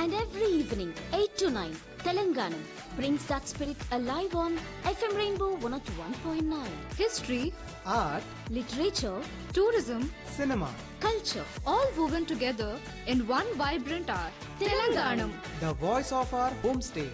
and every evening 8 to 9. Telanganam brings that spirit alive on FM Rainbow 101.9. History, art, Literature, tourism, cinema, culture, all woven together in one vibrant art. Telanganam. the voice of our homestay.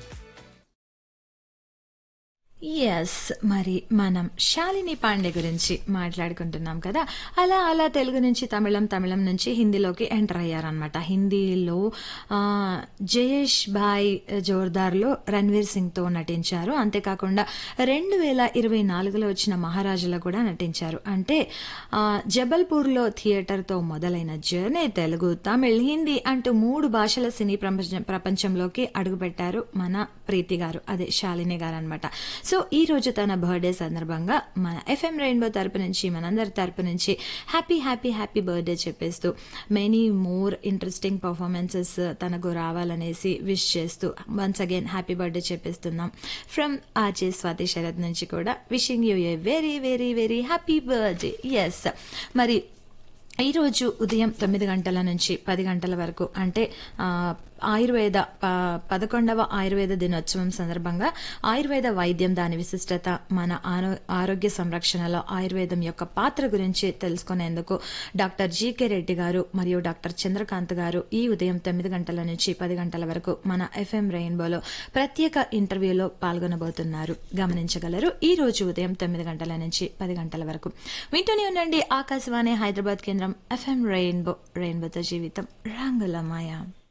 Yes మరి మనం శాలిని పాండే గురించి మాట్లాడుకుంటున్నాం కదా అలా అలా తెలుగు నుంచి తమిళం తమిళం నుంచి హిందీలోకి enter అయ్యారనమాట హిందీలో ఆ, జయేష్ భాయ్ జోర్దార్లో రణ్వీర్ సింగ్తో నటించారు అంతేకాకుండా రెండు వేల ఇరవై నాలుగులో వచ్చిన మహారాజులో కూడా నటించారు అంటే ఆ, జబల్పూర్లో థియేటర్తో మొదలైన జర్నీ తెలుగు తమిళ్ హిందీ అంటూ మూడు భాషల సినీ ప్రపంచ- ప్రపంచంలోకి అడుగుపెట్టారు మన ప్రీతి గారు అదే శాలిని గారు అనమాట సో ఈ రోజు తన బర్త్డే సందర్భంగా మన ఎఫ్ఎం రెయిన్బో తరపు నుంచి మనందరి తరపు నుంచి హ్యాపీ హ్యాపీ హ్యాపీ బర్త్డే చెప్పేస్తూ మెనీ మోర్ ఇంట్రెస్టింగ్ పర్ఫార్మెన్సెస్ తనకు రావాలనేసి విష్ చేస్తూ వన్స్ అగైన్ హ్యాపీ బర్త్డే చెప్పేస్తున్నాం ఫ్రమ్ ఆచే స్వాతి శరత్ నుంచి కూడా wishing you a very very very happy birthday yes మరి ఈరోజు ఉదయం తొమ్మిది గంటల నుంచి పది గంటల వరకు అంటే ఆ, ఆయుర్వేద ప- పదకొండవ ఆయుర్వేద దినోత్సవం సందర్భంగా ఆయుర్వేద వైద్యం దాని విశిష్టత మన ఆరో- ఆరోగ్య సంరక్షణలో ఆయుర్వేదం యొక్క పాత్ర గురించి తెలుసుకునేందుకు డాక్టర్ జీకే రెడ్డి గారు మరియు డాక్టర్ చంద్రకాంత్ గారు ఈ ఉదయం తొమ్మిది గంటల నుంచి పది గంటల వరకు మన ఎఫ్ఎం రెయిన్బోలో ప్రత్యేక ఇంటర్వ్యూలో పాల్గొనబోతున్నారు గమనించగలరు ఈ రోజు ఉదయం తొమ్మిది గంటల నుంచి పది గంటల వరకు వింటూనే ఉండండి ఆకాశవాణి హైదరాబాద్ కేంద్రం ఎఫ్ఎం రెయిన్బో రెయిన్బోతో జీవితం రంగుల మాయ